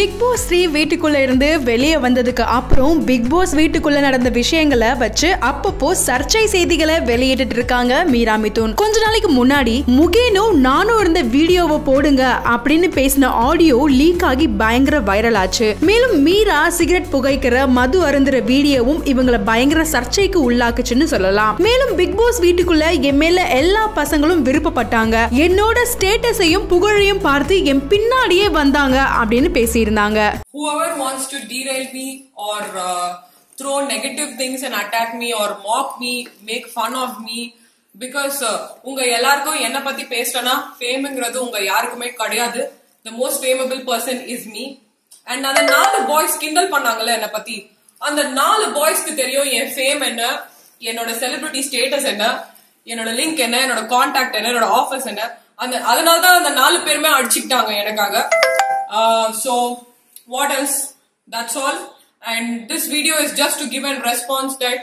Big pass three வீட்டுக்குள்ள இருந்து வெளியே வந்ததுக்கு அப்புறம் பிக் பாஸ் வீட்டுக்குள்ள நடந்த விஷயங்களை வச்சு அப்பப்போ சர்ச்சை செய்திகளை வெளியிட்டு இருக்காங்க மீரா மிதுன் கொஞ்ச நாளைக்கு முன்னாடி முகேனும் நானும் இருந்த வீடியோவை போடுங்க அப்படின்னு பேசின ஆடியோ லீக் ஆகி பயங்கர வைரல் ஆச்சு மேலும் மீரா சிகரெட் புகைக்கிற மது அருந்துற வீடியோவும் இவங்களை பயங்கர சர்ச்சைக்கு உள்ளாக்குச்சுன்னு சொல்லலாம் மேலும் பிக் பாஸ் வீட்டுக்குள்ள என் மேல எல்லா பசங்களும் விருப்பப்பட்டாங்க என்னோட ஸ்டேட்டஸையும் புகழையும் பார்த்து என் பின்னாடியே வந்தாங்க அப்படின்னு பேசியிருந்தாங்க whoever wants to derail me or uh, throw negative things and attack me or mock me, make fun of me because uh, உங்க எல்லாருக்கும் என்ன பத்தி பேசுறேன்னா ஃபேம்ங்கிறது உங்க யாருக்குமே கிடையாது the most fameable person is me and அந்த நாலு பாய்ஸ் கிண்டல் பண்ணாங்கல்ல என்ன பத்தி அந்த நாலு பாய்ஸ்க்கு தெரியும் என் ஃபேம் என்ன என்னோட செலிபிரிட்டி ஸ்டேட்டஸ் என்ன என்னோட லிங்க் என்ன என்னோட கான்டாக்ட் என்ன என்னோட ஆஃபர்ஸ் என்ன அந்த அதனால தான் அந்த நாலு பேருமே அடிச்சுக்கிட்டாங்க எனக்காக so what else that's all and this video is just to give a response that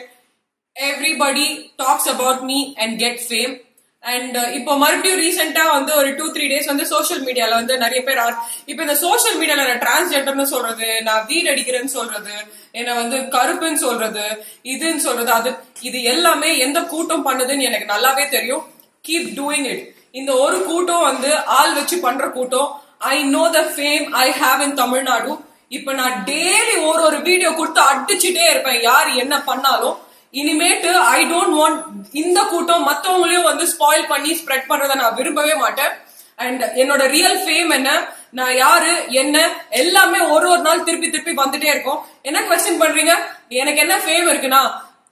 everybody talks about me and get fame and இப்போ மறுபடியும் ரீசெண்டா வந்து ஒரு டூ த்ரீ டேஸ் வந்து சோஷியல் மீடியால வந்து நிறைய பேர் ஆர்- இப்போ இந்த சோஷியல் மீடியால நான் டிரான்ஸ்ஜெண்டர்னு சொல்றது நான் வீடு அடிக்கிறேன்னு சொல்றது என்ன வந்து கருப்புன்னு சொல்றது இதுன்னு சொல்றது அது இது எல்லாமே எந்த கூட்டம் பண்ணுதுன்னு எனக்கு நல்லாவே தெரியும் கீப் டூயிங் இட் இந்த ஒரு கூட்டம் வந்து ஆள் வச்சு பண்ற கூட்டம் I know the fame I have in Tamil Nadu இப்ப நான் டெய்லி ஒரு ஒரு வீடியோ கொடுத்து அடிச்சுட்டே இருப்பேன் யார் என்ன பண்ணாலும் இனிமேட்டு ஐ டோன்ட் வாண்ட் இந்த கூட்டம் மத்தவங்களையும் வந்து ஸ்பாயில் பண்ணி ஸ்ப்ரெட் பண்றதை நான் விரும்பவே மாட்டேன் அண்ட் என்னோட ரியல் ஃபேம் என்ன நான் யாரு என்ன எல்லாமே ஒரு ஒரு நாள் திருப்பி திருப்பி வந்துட்டே இருக்கும் என்ன கொஸ்டின் பண்றீங்க எனக்கு என்ன ஃபேம் இருக்குன்னா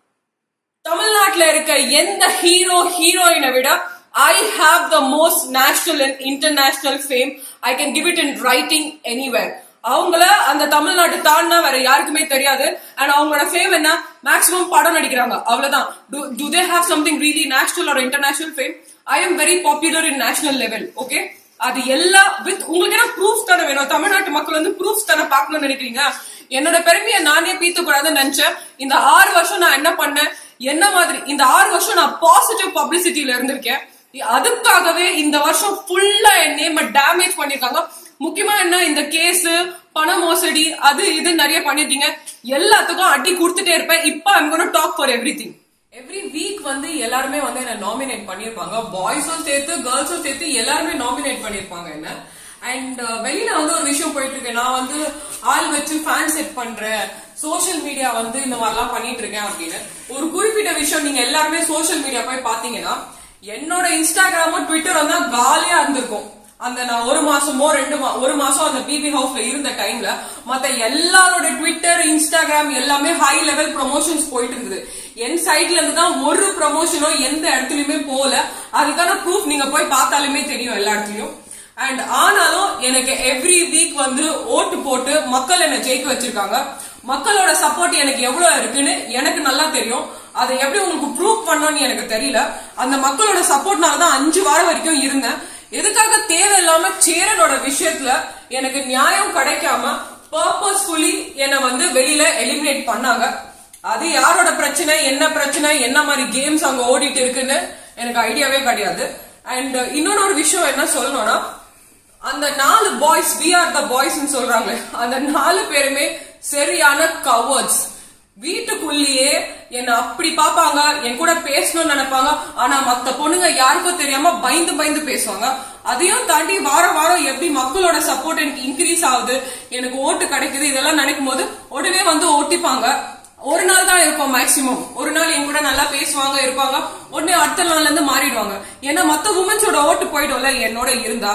தமிழ்நாட்டுல இருக்க எந்த ஹீரோ ஹீரோயினை விட I have the most national and international fame I can give it in writing anywhere அவங்கள அந்த தமிழ்நாட்டு தாண்டினா வேற யாருக்குமே தெரியாது அண்ட் அவங்களோட ஃபேம் என்ன மேக்ஸிமம் படம் நடிக்கிறாங்க அவ்வளவுதான் to they have something really national or international fame I am very popular in national level okay அது எல்லா வித் உங்களுக்கு என்ன ப்ரூஃப் தானே வேணும் தமிழ்நாட்டு மக்கள் வந்து ப்ரூஃப் தானே பார்க்கணும்னு நினைக்கிறீங்க என்னோட பெருமையை நானே பீத்த கூடாதுன்னு நினைச்சேன் இந்த ஆறு வருஷம் நான் என்ன பண்ணேன் என்ன மாதிரி இந்த ஆறு வருஷம் நான் பாசிட்டிவ் பப்ளிசிட்டியில இருந்திருக்கேன் அதுக்காகவே இந்த வருஷம் ஃபுல்லா என் நேம டேமேஜ் பண்ணிருக்காங்க முக்கியமா என்ன இந்த கேஸ் பண மோசடி அது இது நிறைய பண்ணிருக்கீங்க எல்லாத்துக்கும் அடி கொடுத்துட்டே இருப்பேன் இப்போ I'm gonna talk for everything every week வந்து எல்லாருமே வந்து என்ன நாமினேட் பண்ணிருப்பாங்க பாய்ஸும் சேர்த்து கேர்ள்ஸும் சேர்த்து எல்லாருமே நாமினேட் பண்ணிருப்பாங்க என்ன அண்ட் வெளியில வந்து ஒரு விஷயம் போயிட்டு இருக்கு நான் வந்து ஆள் வச்சு ஃபேன் செட் பண்றேன் சோஷியல் மீடியா வந்து இந்த மாதிரிலாம் பண்ணிட்டு இருக்கேன் அப்படின்னு ஒரு குறிப்பிட்ட விஷயம் நீங்க எல்லாருமே சோஷியல் மீடியா போய் பாத்தீங்கன்னா என்னோட இன்ஸ்டாகிராமும் ட்விட்டரும் தான் காலியா இருந்திருக்கும் அந்த நான் ஒரு மாசமோ ரெண்டு மா ஒரு மாசம் அந்த பிபி ஹவுஸ்ல இருந்த டைம்ல மத்த எல்லாரோட ட்விட்டர் இன்ஸ்டாகிராம் எல்லாமே ஹை லெவல் ப்ரொமோஷன்ஸ் போயிட்டு இருந்தது என் சைட்ல இருந்து தான் ஒரு ப்ரொமோஷனோ எந்த இடத்துலயுமே போகல அதுக்கான ப்ரூஃப் நீங்க போய் பார்த்தாலுமே தெரியும் எல்லா இடத்துலயும் அண்ட் ஆனாலும் எனக்கு எவ்ரி வீக் வந்து ஓட்டு போட்டு மக்கள் என்னை ஜெயிக்க வச்சிருக்காங்க மக்களோட சப்போர்ட் எனக்கு எவ்வளவு இருக்குன்னு எனக்கு நல்லா தெரியும் அதை எப்படி உங்களுக்கு ப்ரூவ் பண்ணணும்னு எனக்கு தெரியல அந்த மக்களோட சப்போர்ட்னால தான் அஞ்சு வாரம் வரைக்கும் இருந்தேன் எதுக்காக தேவையில்லாம சேரனோட விஷயத்துல எனக்கு நியாயம் கிடைக்காம பர்பஸ்ஃபுல்லி என்னை வந்து வெளியில எலிமினேட் பண்ணாங்க அது யாரோட பிரச்சனை என்ன பிரச்சனை என்ன மாதிரி கேம்ஸ் அங்க ஓடிட்டு இருக்குன்னு எனக்கு ஐடியாவே கிடையாது அண்ட் இன்னொரு ஒரு விஷயம் என்ன சொல்லணும்னா அந்த நாலு boys we are the boys சொல்றாங்களே அந்த நாலு பேருமே சரியான கவர்ஸ் வீட்டுக்குள்ளேயே என்ன அப்படி பாப்பாங்க என் கூட பேசணும்னு நினைப்பாங்க ஆனா மத்த பொண்ணுங்க யாருக்கும் தெரியாம பயந்து பயந்து பேசுவாங்க அதையும் தாண்டி வாரம் வாரம் எப்படி மக்களோட சப்போர்ட் எனக்கு இன்க்ரீஸ் ஆகுது எனக்கு ஓட்டு கிடைக்குது இதெல்லாம் நினைக்கும் போது உடனே வந்து ஒட்டிப்பாங்க ஒரு நாள் தான் இருக்கும் மேக்சிமம் ஒரு நாள் என் கூட நல்லா பேசுவாங்க இருப்பாங்க உடனே அடுத்த நாள்ல இருந்து மாறிடுவாங்க ஏன்னா மத்த உமன்ஸோட ஓட்டு போயிடும்ல என்னோட இருந்தா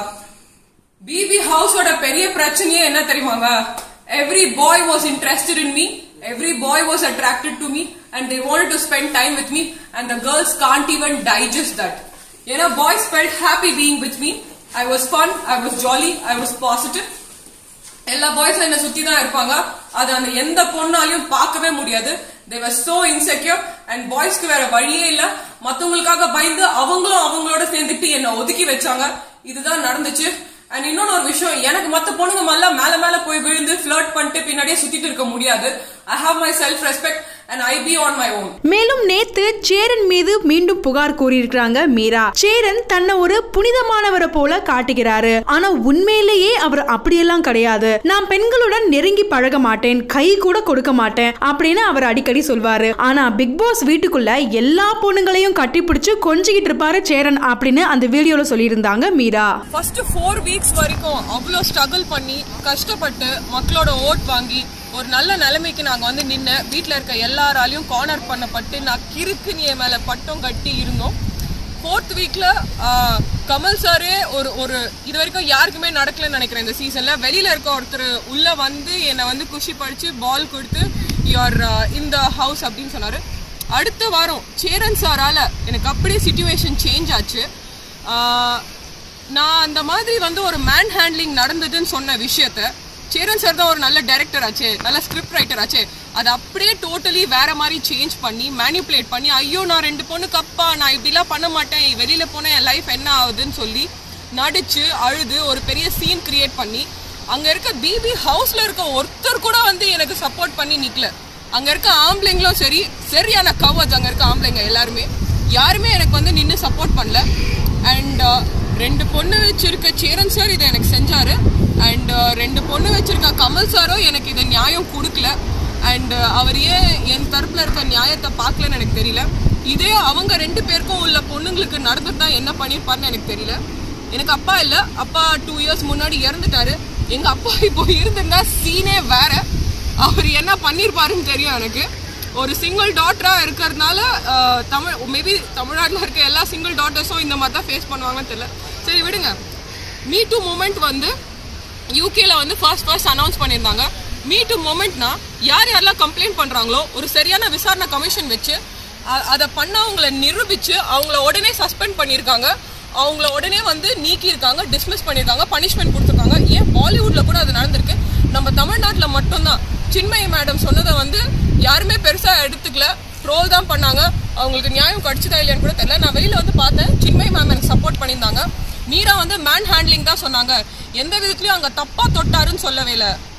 பிபி ஹவுஸோட பெரிய பிரச்சனையே என்ன தெரியுமாங்க every boy was interested in me every boy was attracted to me and they want to spend time with me and the girls can't even digest that ஏன்னா boys felt happy being with me I was fun I was jolly I was positive எல்லா பாய்ஸும் என்ன சுத்தி தான் இருப்பாங்க அது அந்த எந்த பொண்ணாலையும் பார்க்கவே முடியாது தேவர் சோ இன்செக்யூர் அண்ட் பாய்ஸ்க்கு வேற வழியே இல்ல மத்தவங்களுக்காக பயந்து அவங்களும் அவங்களோட சேர்ந்துட்டு என்ன ஒதுக்கி வச்சாங்க இதுதான் நடந்துச்சு அண்ட் இன்னொன்னு ஒரு விஷயம் எனக்கு மத்த பொண்ணுங்க மேல மேல மேல போய் விழுந்து ஃபிளர்ட் பண்ணிட்டு பின்னாடியே சுத்திட்டு இருக்க முடியாது I have my self respect and I be on my own. மேலும் நேத்து சேரன் மீது மீண்டும் புகார் கூறியிருக்கிறாங்க மீரா சேரன் தன்னை ஒரு புனிதமானவரை போல காட்டுகிறாரு ஆனா உண்மையிலேயே அவர் அப்படியெல்லாம் கிடையாது நான் பெண்களுடன் நெருங்கி பழக மாட்டேன் கை கூட கொடுக்க மாட்டேன் அப்படின்னு அவர் அடிக்கடி சொல்வாரு ஆனா பிக் பாஸ் வீட்டுக்குள்ள எல்லா பொண்ணுங்களையும் கட்டிப்பிடிச்சு கொஞ்சிக்கிட்டு இருப்பாரு சேரன் அப்படின்னு அந்த வீடியோல சொல்லியிருந்தாங்க மீரா ஃபர்ஸ்ட் ஃபோர் வீக்ஸ் வரைக்கும் அவ்வளோ ஸ்ட்ரகிள் பண்ணி கஷ்டப்பட்டு மக்களோட ஓட் வாங்கி ஒரு நல்ல நிலைமைக்கு நாங்கள் வந்து நின்று வீட்டில் இருக்க எல்லாராலையும் கார்னர் பண்ணப்பட்டு நான் கிறுக்கு என் மேலே பட்டம் கட்டி இருந்தோம் ஃபோர்த் வீக்ல கமல் சாரே ஒரு ஒரு இது வரைக்கும் யாருக்குமே நடக்கலன்னு நினைக்கிறேன் இந்த சீசன்ல வெளியில இருக்க ஒருத்தர் உள்ள வந்து என்னை வந்து குஷி படிச்சு பால் கொடுத்து யுவர் இந்த ஹவுஸ் அப்படின்னு சொன்னாரு அடுத்த வாரம் சேரன் சாரால எனக்கு அப்படியே சுச்சுவேஷன் சேஞ்ச் ஆச்சு ஆஹ், நான் அந்த மாதிரி வந்து ஒரு மேன் ஹேண்ட்லிங் நடந்ததுன்னு சொன்ன விஷயத்த சேரன் சார் தான் ஒரு நல்ல டைரக்டர் ஆச்சு நல்ல ஸ்கிரிப்ட் ரைட்டர் ஆச்சு அதை அப்படியே டோட்டலி வேற மாதிரி சேஞ்ச் பண்ணி மேனிப்புலேட் பண்ணி ஐயோ நான் ரெண்டு பொண்ணுக்கு அப்பா நான் இப்படிலாம் பண்ண மாட்டேன் வெளியில போனா என் லைஃப் என்ன ஆகுதுன்னு சொல்லி நடிச்சு அழுது ஒரு பெரிய சீன் கிரியேட் பண்ணி அங்க இருக்க பிபி ஹவுஸ்ல இருக்க ஒருத்தர் கூட வந்து எனக்கு சப்போர்ட் பண்ணி நிக்கல அங்க இருக்க ஆம்பளைங்களும் சரி சரியான கவர்ஸ் அங்க இருக்க ஆம்பளைங்க எல்லாருமே யாருமே எனக்கு வந்து நின்று சப்போர்ட் பண்ணல அண்ட் ரெண்டு பொண்ணு வச்சிருக்க சேரன் சார் இதை எனக்கு செஞ்சாரு அண்ட் ரெண்டு பொண்ணு வச்சிருக்க கமல் சாரும் எனக்கு இதை நியாயம் கொடுக்கல அண்ட் அவர் ஏன் என் தரப்புல இருக்க நியாயத்தை பார்க்கலன்னு எனக்கு தெரியல இதே அவங்க ரெண்டு பேருக்கும் உள்ள பொண்ணுங்களுக்கு நடந்துட்டா என்ன பண்ணியிருப்பாருன்னு எனக்கு தெரியல எனக்கு அப்பா இல்ல அப்பா டூ இயர்ஸ் முன்னாடி இறந்துட்டாரு எங்க அப்பா இப்போ இருந்திருந்தா சீனே வேற அவர் என்ன பண்ணியிருப்பாருன்னு தெரியும் எனக்கு ஒரு சிங்கிள் டாட்டரா இருக்கிறதுனால அஹ், தமிழ் மேபி தமிழ்நாட்டில் இருக்க எல்லா சிங்கிள் டாட்டர்ஸும் இந்த மாதிரி தான் ஃபேஸ் பண்ணுவாங்கன்னு தெரியல சரி விடுங்க மீ டூ மூமெண்ட் வந்து யூகேல வந்து ஃபர்ஸ்ட் ஃபர்ஸ்ட் அனௌன்ஸ் பண்ணியிருந்தாங்க மீ டூ மூமெண்ட்னா யார் யாரெல்லாம் கம்ப்ளைண்ட் பண்றாங்களோ ஒரு சரியான விசாரணை கமிஷன் வச்சு அ- அதை பண்ணவங்களை நிரூபிச்சு அவங்கள உடனே சஸ்பெண்ட் பண்ணியிருக்காங்க அவங்கள உடனே வந்து நீக்கியிருக்காங்க டிஸ்மிஸ் பண்ணியிருக்காங்க பனிஷ்மெண்ட் கொடுத்துருக்காங்க ஏன் பாலிவுட்ல கூட அது நடந்திருக்கு நம்ம தமிழ்நாட்டில் மட்டும்தான் சின்மயி மேடம் சொன்னதை வந்து யாருமே பெருசா எடுத்துக்கல ட்ரோல் தான் பண்ணாங்க அவங்களுக்கு நியாயம் கிடைச்சதா இல்லையான்னு கூட தெரியல நான் வெளியில வந்து பார்த்தேன் சின்மயி மேம் எனக்கு சப்போர்ட் பண்ணியிருந்தாங்க மீரா வந்து மேன் ஹேண்ட்லிங் தான் சொன்னாங்க எந்த விதத்துலயும் அங்க தப்பா தொட்டாருன்னு சொல்லவே இல்லை